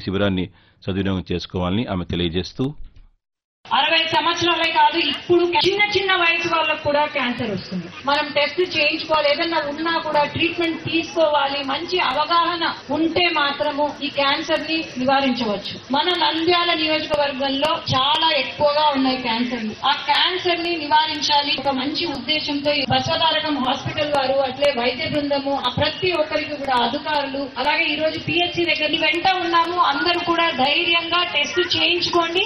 ఈ శిబిరాన్ని సద్వినియోగం చేసుకోవాలని ఆమె తెలియజేస్తూ అరవై సంవత్సరాలే కాదు ఇప్పుడు చిన్న చిన్న వయసు వాళ్ళకు కూడా క్యాన్సర్ వస్తుంది మనం టెస్ట్ చేయించుకోవాలి ఏదన్నా ఉన్నా కూడా ట్రీట్మెంట్ తీసుకోవాలి మంచి అవగాహన ఉంటే మాత్రము ఈ క్యాన్సర్ ని నివారించవచ్చు మన నంద్యాల నియోజకవర్గంలో చాలా ఎక్కువగా ఉన్నాయి క్యాన్సర్లు ఆ క్యాన్సర్ ని నివారించాలి ఒక మంచి ఉద్దేశంతో ఈ బసవతారకం హాస్పిటల్ వారు అట్లే వైద్య బృందము ఆ ప్రతి ఒక్కరికి కూడా అధికారులు అలాగే ఈ రోజు పిహెచ్సి దగ్గర వెంట ఉన్నాము అందరూ కూడా ధైర్యంగా టెస్ట్ చేయించుకోండి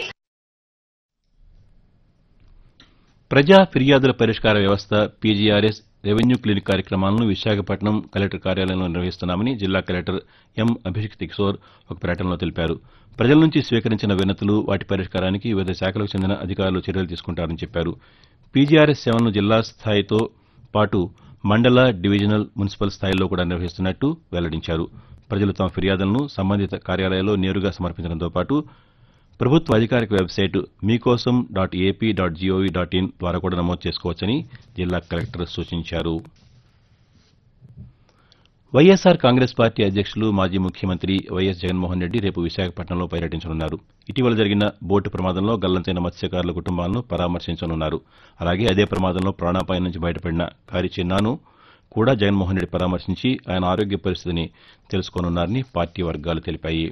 ప్రజా ఫిర్యాదుల పరిష్కార వ్యవస్థ పీజీఆర్ఎస్ రెవెన్యూ క్లినిక్ కార్యక్రమాలను విశాఖపట్నం కలెక్టర్ కార్యాలయంలో నిర్వహిస్తున్నామని జిల్లా కలెక్టర్ ఎం అభిషిక్త్ కిషోర్ ఒక ప్రకటనలో తెలిపారు ప్రజల నుంచి స్వీకరించిన వినతులు వాటి పరిష్కారానికి వివిధ శాఖలకు చెందిన అధికారులు చర్యలు తీసుకుంటారని చెప్పారు పీజీఆర్ఎస్ సేవలను జిల్లా స్థాయితో పాటు మండల డివిజనల్ మున్సిపల్ స్థాయిల్లో కూడా నిర్వహిస్తున్నట్టు వెల్లడించారు ప్రజలు తమ ఫిర్యాదులను సంబంధిత కార్యాలయాల్లో నేరుగా సమర్పించడంతో పాటు ప్రభుత్వ అధికారిక వెబ్సైట్ మీకోసం dot AP dot GOV dot in ద్వారా కూడా నమోదు చేసుకోవచ్చని జిల్లా కలెక్టర్ సూచించారు వైఎస్సార్ కాంగ్రెస్ పార్టీ అధ్యక్షులు మాజీ ముఖ్యమంత్రి వైఎస్ జగన్మోహన్ రెడ్డి రేపు విశాఖపట్నంలో పర్యటించనున్నారు ఇటీవల జరిగిన బోటు ప్రమాదంలో గల్లంతైన మత్స్యకారుల కుటుంబాలను పరామర్శించనున్నారు అలాగే అదే ప్రమాదంలో ప్రాణాపాయం నుంచి బయటపడిన కారి చిన్నాను కూడా జగన్మోహన్ రెడ్డి పరామర్శించి ఆయన ఆరోగ్య పరిస్థితిని తెలుసుకోనున్నారని పార్టీ వర్గాలు తెలిపాయి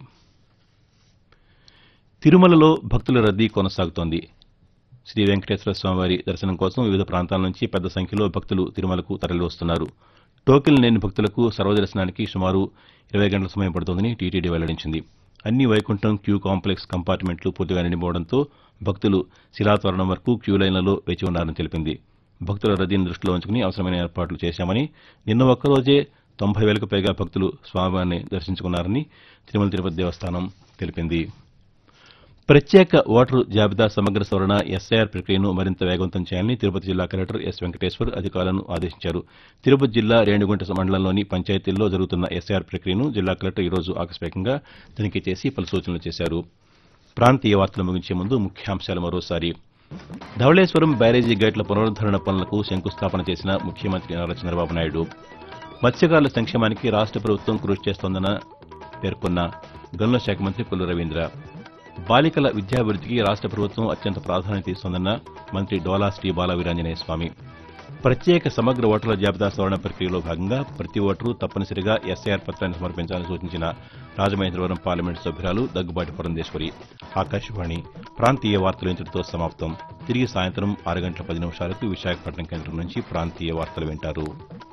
తిరుమలలో భక్తుల రద్దీ కొనసాగుతోంది శ్రీ వెంకటేశ్వర స్వామివారి దర్శనం కోసం వివిధ ప్రాంతాల నుంచి పెద్ద సంఖ్యలో భక్తులు తిరుమలకు తరలివస్తున్నారు టోకెన్ లేని భక్తులకు సర్వదర్శనానికి సుమారు ఇరవై గంటల సమయం పడుతోందని టీటీడీ వెల్లడించింది అన్ని వైకుంఠం క్యూ కాంప్లెక్స్ కంపార్ట్మెంట్లు పూర్తిగా నిండిపోవడంతో భక్తులు శిలాతోరణం వరకు క్యూ లైన్లలో వేచి ఉన్నారని తెలిపింది భక్తుల రద్దీని దృష్టిలో ఉంచుకుని అవసరమైన ఏర్పాట్లు చేశామని నిన్న ఒక్కరోజే తొంభై వేలకు పైగా భక్తులు స్వామివారిని దర్శించుకున్నారని తిరుమల తిరుపతి దేవస్థానం తెలిపింది ప్రత్యేక ఓటరు జాబితా సమగ్ర సవరణ ఎస్ఐఆర్ ప్రక్రియను మరింత వేగవంతం చేయాలని తిరుపతి జిల్లా కలెక్టర్ ఎస్ వెంకటేశ్వర్ అధికారులను ఆదేశించారు తిరుపతి జిల్లా రేణిగుంట మండలంలోని పంచాయతీల్లో జరుగుతున్న ఎస్ఐఆర్ ప్రక్రియను జిల్లా కలెక్టర్ ఈరోజు ఆకస్మికంగా తనిఖీ చేసి పలు సూచనలు చేశారు ప్రాంతీయ వార్తలు ముగించే ముందు ముఖ్యాంశాలు మరోసారి ధవళేశ్వరం బ్యారేజీ గేట్ల పునరుద్దరణ పనులకు శంకుస్థాపన చేసిన ముఖ్యమంత్రి నారా చంద్రబాబు నాయుడు మత్స్యకారుల సంక్షేమానికి రాష్ట ప్రభుత్వం కృషి చేస్తోందన్న పేర్కొన్న గనుల శాఖ మంత్రి కొల్లు రవీంద్ర బాలికల విద్యాభివృద్ధికి రాష్ట ప్రభుత్వం అత్యంత ప్రాధాన్యత ఇస్తోందన్న మంత్రి డోలా శ్రీ బాల వీరాంజనేయ స్వామి ప్రత్యేక సమగ్ర ఓటర్ల జాబితా సవరణ ప్రక్రియలో భాగంగా ప్రతి ఓటరు తప్పనిసరిగా ఎస్ఐఆర్ పత్రాన్ని సమర్పించాలని సూచించిన రాజమహేంద్రవరం పార్లమెంటు సభ్యురాలు దగ్గుబాటి పురంధేశ్వరి ఆకాశవాణి ప్రాంతీయ వార్తలు ఇంతటితో సమాప్తం తిరిగి సాయంత్రం ఆరు గంటల పది నిమిషాలకు విశాఖపట్నం కేంద్రం నుంచి ప్రాంతీయ వార్తలు వింటారు